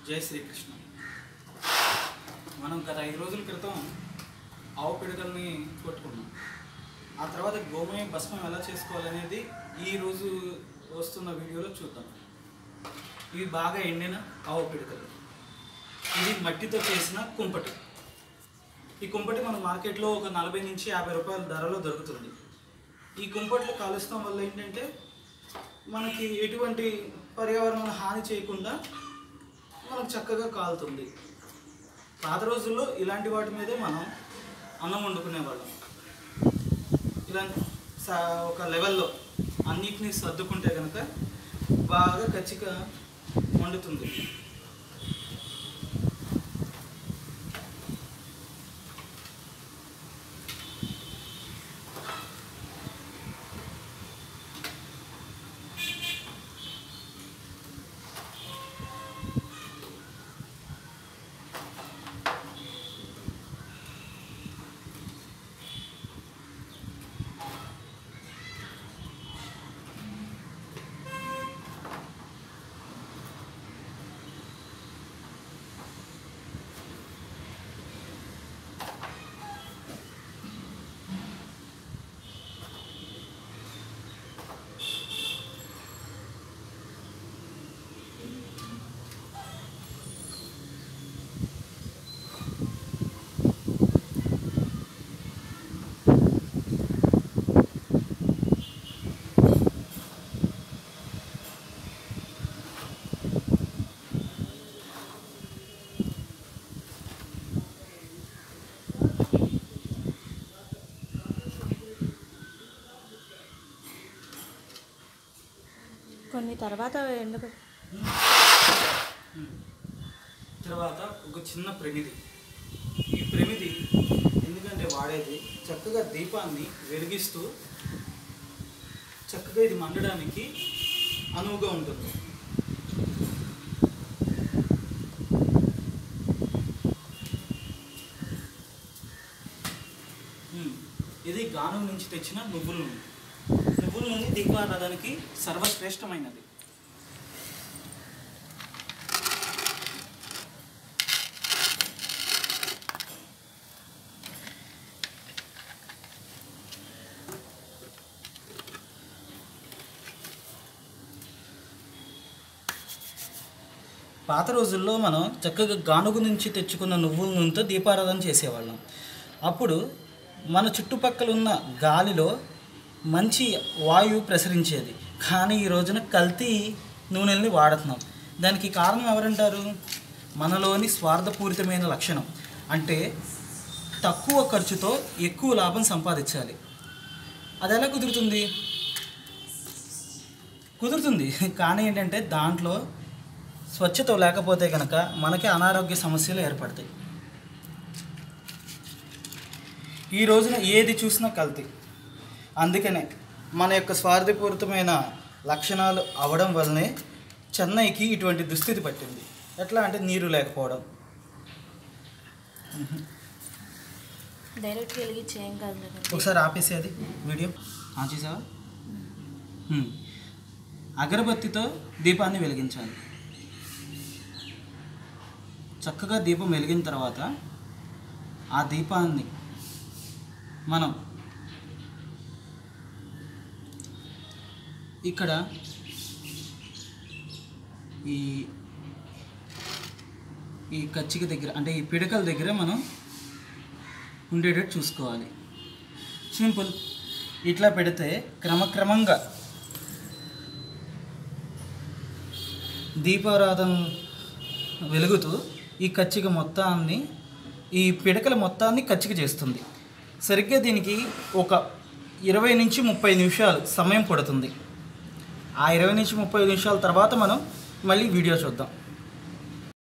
జై శ్రీకృష్ణ మనం గత ఐదు రోజుల క్రితం ఆవు పిడకల్ని కొట్టుకున్నాం ఆ తర్వాత గోమయ భస్మం ఎలా చేసుకోవాలనేది ఈ రోజు వస్తున్న వీడియోలో చూద్దాం ఇవి బాగా ఎండిన ఆవు పిడకలు ఇది మట్టితో చేసిన కుంపటి ఈ కుంపటి మన మార్కెట్లో ఒక నలభై నుంచి యాభై రూపాయల ధరలో దొరుకుతుంది ఈ కుంపట్లు కాలుస్తాం వల్ల ఏంటంటే మనకి ఎటువంటి పర్యావరణ హాని చేయకుండా మనకు చక్కగా కాలుతుంది పాత రోజుల్లో ఇలాంటి వాటి మీదే మనం అన్నం వండుకునేవాళ్ళం ఇలా సా- ఒక లెవెల్లో అన్నిటినీ సర్దుకుంటే కనుక బాగా కచ్చిగా వండుతుంది కొన్ని తర్వాత ఎందుకు తర్వాత ఒక చిన్న ప్రమిది ఈ ప్రమిది ఎందుకంటే వాడేది చక్కగా దీపాన్ని వెలిగిస్తూ చక్కగా ఇది మండడానికి అనువుగా ఉంటుంది ఉమ్, ఇది గానం నుంచి తెచ్చిన నువ్వుల నూనె నువ్వుల నూనె దీపారాధనకి సర్వశ్రేష్టమైనది పాత రోజుల్లో మనం చక్కగా గానుగు నుంచి తెచ్చుకున్న నువ్వుల నూనెతో దీపారాధన చేసేవాళ్ళం అప్పుడు మన చుట్టుపక్కల ఉన్న గాలిలో మంచి వాయువు ప్రసరించేది కానీ ఈ రోజున కల్తీ నూనెల్ని వాడుతున్నాం దానికి కారణం ఎవరంటారు మనలోని స్వార్థపూరితమైన లక్షణం అంటే తక్కువ ఖర్చుతో ఎక్కువ లాభం సంపాదించాలి అది ఎలా కుదురుతుంది కుదురుతుంది కానీ ఏంటంటే దాంట్లో స్వచ్ఛత లేకపోతే కనుక మనకి అనారోగ్య సమస్యలు ఏర్పడతాయి ఈ రోజున ఏది చూసినా కల్తీ అందుకనే మన యొక్క స్వార్థపూరితమైన లక్షణాలు అవడం వల్లనే చెన్నైకి ఇటువంటి దుస్థితి పట్టింది ఎట్లా అంటే నీరు లేకపోవడం డైరెక్ట్గా వెలిగించి ఏం కాదు కదా ఒకసారి ఆపేసి అది వీడియో ఆ చూసావా హ్మ్. అగరబత్తితో దీపాన్ని వెలిగించాలి చక్కగా దీపం వెలిగిన తర్వాత ఆ దీపాన్ని మనం ఇక్కడ ఈ ఈ కచ్చిక దగ్గర అంటే ఈ పిడకల దగ్గర మనం ఉండేటట్టు చూసుకోవాలి సింపుల్ ఇట్లా పెడితే క్రమక్రమంగా దీపారాధన వెలుగుతూ ఈ కచ్చిక మొత్తాన్ని ఈ పిడకల మొత్తాన్ని కచ్చిక చేస్తుంది సరిగ్గా దీనికి ఒక ఇరవై నుంచి ముప్పై నిమిషాలు సమయం పడుతుంది ఆ ఇరవై నుంచి ముప్పై నిమిషాల తర్వాత మనం మళ్ళీ వీడియో చూద్దాం